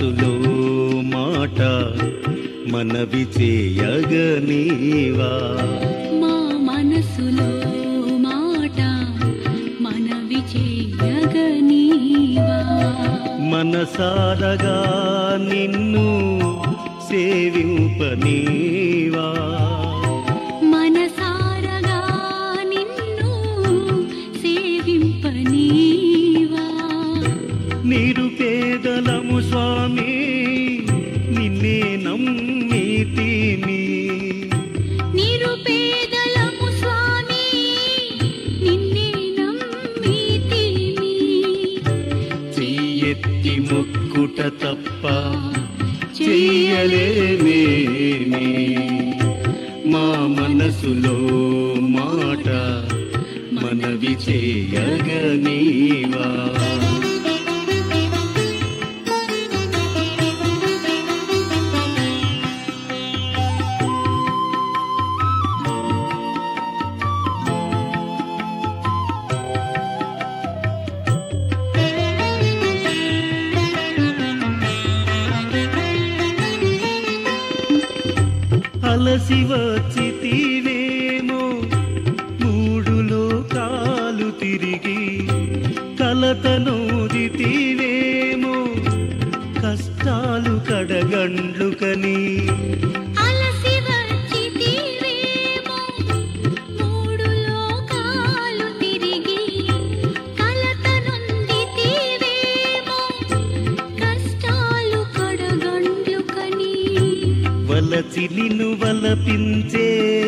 మనసులో మాట మనవి చేయగనీవా మా మనసులో మాట మనవి చేయగనీవా మనసారగా నిన్ను సేవింపనీవా మనసారగా నిన్ను సేవింపనీవా నిరుపేదలము స్వామి నిన్నే నమ్మితిమి నిరుపేదలము స్వామి నిన్నే నమ్మితిమి చెయ్యెత్తి మొక్కుట తప్ప చెయ్యలేమేమి మా మనసులో మాట మనవి చేయగనీవా అలసి వచ్చితివేమో మూడు లోకాలు తిరిగి కలతనోదితివేమో కష్టాలు కడగండ్లు కని అలసి వచ్చితివేమో మూడు లోకాలు తిరిగి కలత నొందితివేమో కష్టాలు కడగండ్లు కని వలచి నిన్ను వలపించే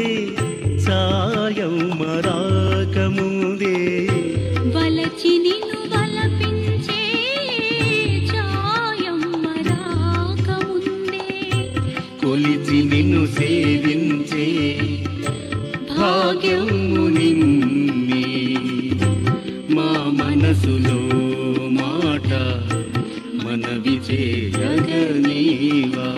సాయం మరాకముందే వలచి నిన్ను వలపించే ఛాయం మరాకముందే కొలిచి నిన్ను సేవించే భాగ్యము నిన్ని మా మనసులో మాట మనవి చేయగనీవా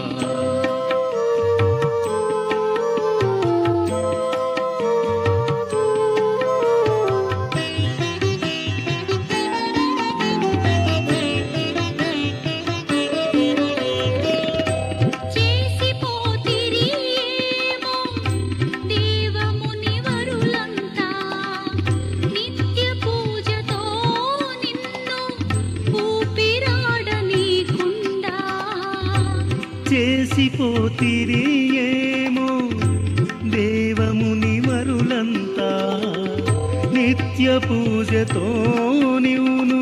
చేసిపోతిరి ఏమో దేవముని వరులంతా నిత్య పూజతో నిన్ను ఊపిరాడనీకుండా చేసిపోతిరి ఏమో దేవముని మరులంతా నిత్య పూజతో నీవును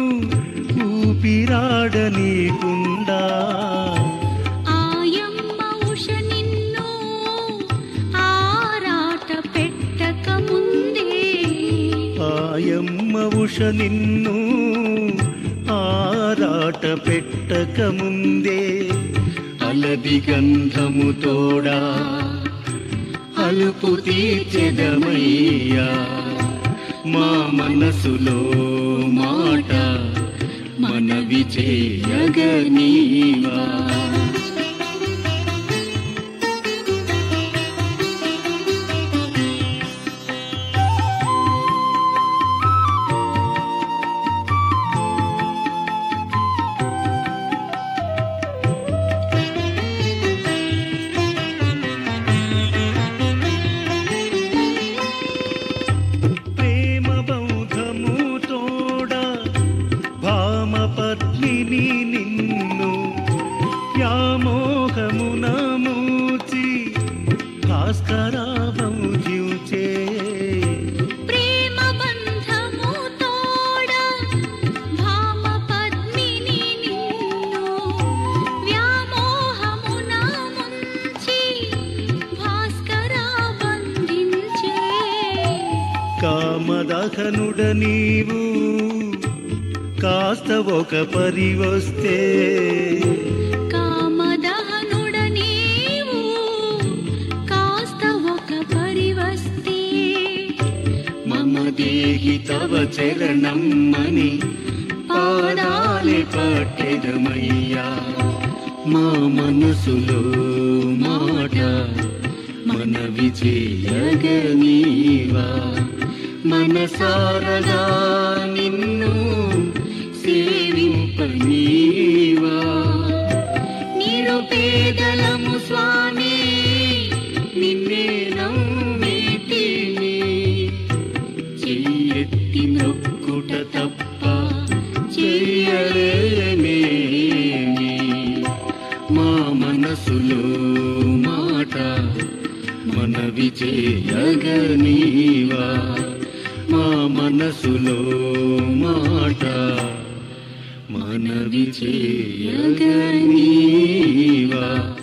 ఊపిరాడనీకుండా ఆయమ్మ ఉష నిన్ను ఆరాట పెట్టక ముందే ఆయమ్మ ఉష నిన్ను ఆరాట పెట్టక ముందే అలది గంధము తోడా అలుపు తీర్చెదమయ్యా మా మనసులో మాట మనవి చేయగనీవా ప్రేమ బౌధము తోడా భామ పద్మిని నిన్ను వ్యామోహమున మూచి భాస్కరాభం జీవచే ప్రేమ బంధము తోడ భామ పద్మిని నిన్ను వ్యామోహమున ముంచి భాస్కరా బంధించే కామదహనుడ నీవు కాస్త ఒక పరి వస్తే కామదహనుడ నీవు కాస్త ఒక పరివస్తే మమ దేహి తవ చరణమ్మని పాదాలే పట్టెదమయ్యా మా మనసులో మాట మనవి చేయగనీవా మనసారగా నిన్ను సేవింపనీవా చెయ్యెత్తి మొక్కుట తప్ప చెయ్యలేమేమి మా మనసులో మాట మనవి చేయగనీవా మా మనసులో మాట మనవి చేయగనీవా